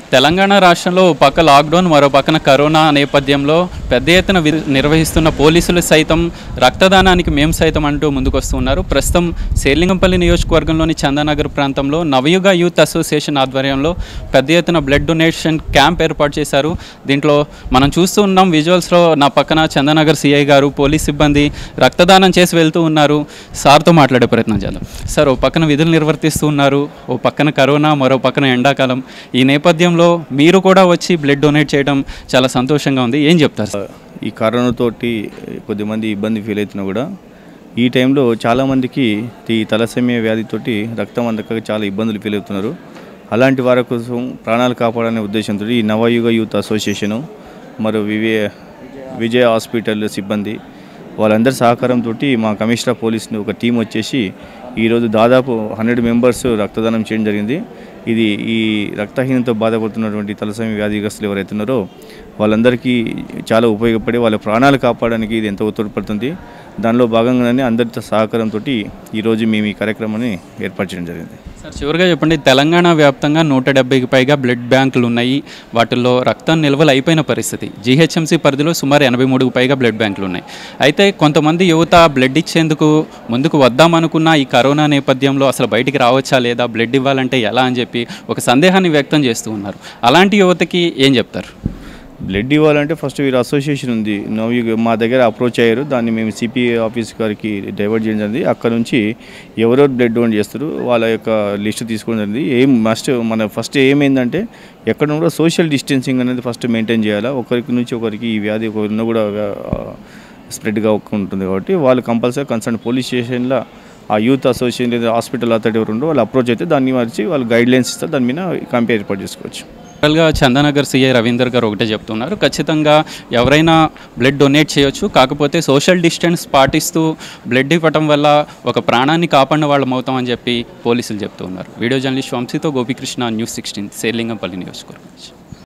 తెలంగాణ రాష్ట్రంలో ఓ పక్క లాక్డౌన్ మరో పక్కన కరోనా నేపథ్యంలో పెద్ద ఎత్తున వి- నిర్వహిస్తున్న పోలీసులు సైతం రక్తదానానికి మేము సైతం అంటూ ముందుకొస్తున్నారు ప్రస్తుతం శేర్లింగంపల్లి నియోజకవర్గంలోని చందానగర్ ప్రాంతంలో నవయుగ యూత్ అసోసియేషన్ ఆధ్వర్యంలో పెద్ద ఎత్తున బ్లడ్ డొనేషన్ క్యాంప్ ఏర్పాటు చేశారు దీంట్లో మనం చూస్తూ ఉన్నాం విజువల్స్లో నా పక్కన చందానగర్ సిఐ గారు పోలీస్ సిబ్బంది రక్తదానం చేసి వెళ్తూ ఉన్నారు సార్తో మాట్లాడే ప్రయత్నం చేద్దాం సార్ ఓ పక్కన విధులు నిర్వర్తిస్తూ ఉన్నారు ఓ పక్కన కరోనా మరో పక్కన ఎండాకాలం ఈ నేపథ్యంలో మీరు కూడా వచ్చి బ్లడ్ డొనేట్ చేయడం చాలా సంతోషంగా ఉంది ఏం చెప్తారు సార్ ఈ కరోనాతోటి కొద్దిమంది ఇబ్బంది ఫీల్ అవుతున్నా కూడా ఈ టైంలో చాలామందికి ఈ తలసేమియా వ్యాధితోటి రక్తం అందక చాలా ఇబ్బందులు ఫీల్ అవుతున్నారు అలాంటి వారి కోసం ప్రాణాలు కాపాడనే ఉద్దేశంతో ఈ నవయుగ యూత్ అసోసియేషను మరియు వివే విజయ హాస్పిటల్ సిబ్బంది వాళ్ళందరి సహకారంతో మా కమిషనర్ పోలీస్ని ఒక టీం వచ్చేసి ఈరోజు దాదాపు హండ్రెడ్ మెంబర్స్ రక్తదానం చేయడం జరిగింది ఇది ఈ రక్తహీనతో బాధపడుతున్నటువంటి తలసమి వ్యాధిగ్రస్తులు ఎవరైతే ఉన్నారో వాళ్ళందరికీ చాలా ఉపయోగపడి వాళ్ళ ప్రాణాలు కాపాడడానికి ఇది ఎంతో తోడ్పడుతుంది దానిలో భాగంగానే అందరితో సహకారంతో ఈరోజు మేము ఈ కార్యక్రమాన్ని ఏర్పాటు చేయడం జరిగింది సార్ చివరిగా చెప్పండి తెలంగాణ వ్యాప్తంగా నూట డెబ్బైకి పైగా బ్లడ్ బ్యాంకులు ఉన్నాయి వాటిల్లో రక్తం నిల్వలు అయిపోయిన పరిస్థితి జీహెచ్ఎంసీ పరిధిలో సుమారు ఎనభై మూడుకు పైగా బ్లడ్ బ్యాంకులు ఉన్నాయి అయితే కొంతమంది యువత బ్లడ్ ఇచ్చేందుకు ముందుకు వద్దామనుకున్న ఈ కరోనా నేపథ్యంలో అసలు బయటికి రావచ్చా లేదా బ్లడ్ ఇవ్వాలంటే ఎలా అని చెప్పి ఒక సందేహాన్ని వ్యక్తం చేస్తూ ఉన్నారు అలాంటి యువతకి ఏం చెప్తారు బ్లడ్ ఇవ్వాలంటే ఫస్ట్ వీరు అసోసియేషన్ ఉంది నవ్వు మా దగ్గర అప్రోచ్ అయ్యారు దాన్ని మేము సిపిఐ ఆఫీస్ గారికి డైవర్ట్ చేయడం జరిగింది అక్కడ నుంచి ఎవరెవరు బ్లడ్ డొనేట్ చేస్తారు వాళ్ళ యొక్క లిస్ట్ తీసుకోవడం జరిగింది ఏం మస్ట్ మన ఫస్ట్ ఏమైందంటే ఎక్కడ కూడా సోషల్ డిస్టెన్సింగ్ అనేది ఫస్ట్ మెయింటైన్ చేయాలా ఒకరికి నుంచి ఒకరికి ఈ వ్యాధి ఒకరిన కూడా స్ప్రెడ్గా ఉంటుంది కాబట్టి వాళ్ళు కంపల్సరీ కన్సర్న్ పోలీస్ స్టేషన్లో ఆ యూత్ అసోసియేషన్ లేదా హాస్పిటల్ అథారిటీ ఎవరు ఉండో వాళ్ళు అప్రోచ్ అయితే దాన్ని మరిచి వాళ్ళు గైడ్ లైన్స్ ఇస్తారు దాని మీద కంపేర్ ఏర్పాటు చేసుకోవచ్చు జనరల్గా చందానగర్ సిఐ రవీందర్ గారు ఒకటే చెప్తున్నారు ఖచ్చితంగా ఎవరైనా బ్లడ్ డొనేట్ చేయొచ్చు కాకపోతే సోషల్ డిస్టెన్స్ పాటిస్తూ బ్లడ్ ఇవ్వటం వల్ల ఒక ప్రాణాన్ని కాపాడిన వాళ్ళం అవుతామని చెప్పి పోలీసులు చెప్తూ ఉన్నారు వీడియో జర్నలిస్ట్ వంశీతో గోపికృష్ణ న్యూస్ సిక్స్టీన్ సేర్లింగంపల్లి నియోజకవర్గం నుంచి